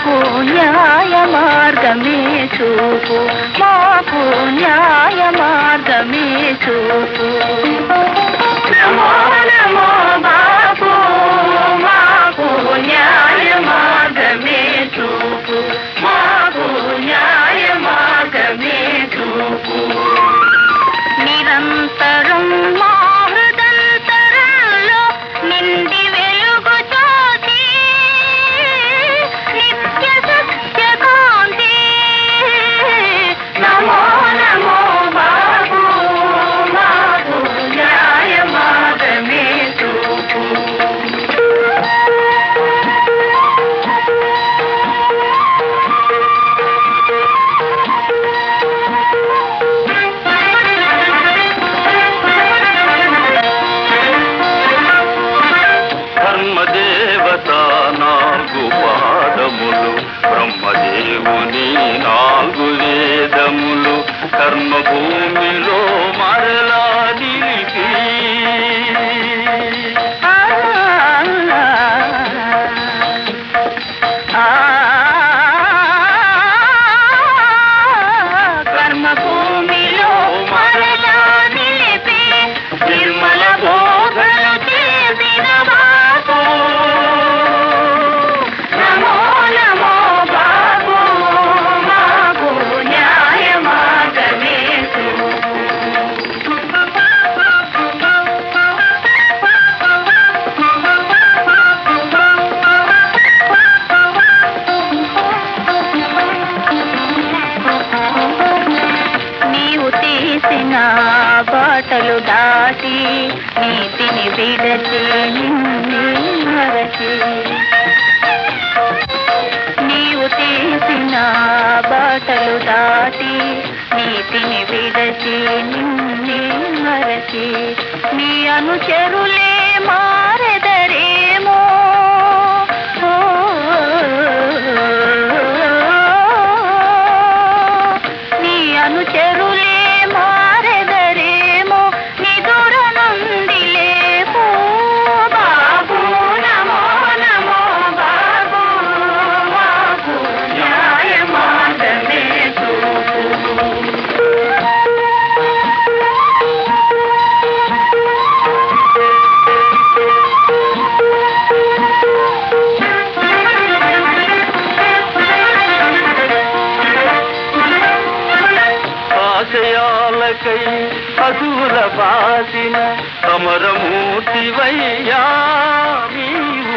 మాకు న్యాయ మార్గమే చూపు మాకు న్యాయ మార్గమే చూపు నమో నమో బాబు మాకు న్యాయ మార్గమే చూపు మాకు న్యాయ మార్గమే చూపు నిరంతరం మా హృదంతరంలో నిండి వెలుగు జ్యోతి నిత్య సత్య కాంతి నమో నమో బాబు మాకు న్యాయ మార్గమే చూపు ధర్మదేవత నాలుగు పాదములు బ్రహ్మదేవుని నాలుగు వేదములు కర్మభూమిలో మరలా నిలిపి ఆ ఆ కర్మభూమిలో మరలా నిలిపి నిర్మల బోధలు చేసిన బాబు నమో నమో బాబు మాకు న్యాయ మార్గమే నీవు తీసిన బాటలు దాటి నీతిని విడచి నిన్నే మరచి నీవు తీసిన బాటలు దాటి నీతిని విడచి నిన్నే మరచి నీ అనుచరులే మారెదరేమో ఓ, నీ అనుచరులే మారెదరేమో నిదుర నుండి లేపో బాబు నమో నమో బాబు మాకు న్యాయ మార్గమే చూపు ఆశయాలకై అసూర బాసిన అమరమూర్తివయ్యా నీవు